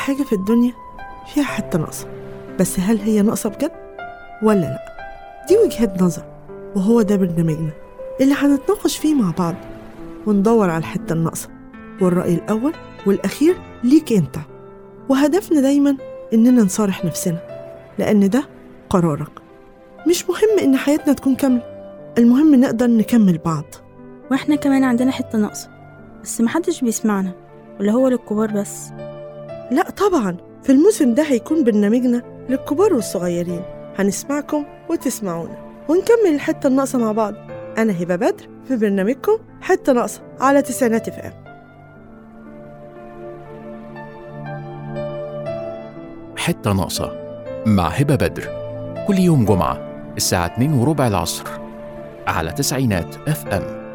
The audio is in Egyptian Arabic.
حاجة في الدنيا فيها حتة ناقصة بس هل هي ناقصة بجد ولا لأ دي وجهة نظر وهو ده برنامجنا اللي هنتناقش فيه مع بعض وندور على الحتة الناقصة والرأي الأول والأخير ليك أنت وهدفنا دايما إننا نصارح نفسنا لأن ده قرارك مش مهم إن حياتنا تكون كاملة المهم نقدر نكمل بعض واحنا كمان عندنا حتة ناقصة بس محدش بيسمعنا ولا هو للكبار بس لا طبعا في الموسم ده هيكون برنامجنا للكبار والصغيرين هنسمعكم وتسمعونا ونكمل الحتة الناقصة مع بعض أنا هبة بدر في برنامجكم حتة ناقصة على تسعينات اف ام حتة ناقصة مع هبة بدر كل يوم جمعة الساعة 2 وربع العصر على تسعينات اف ام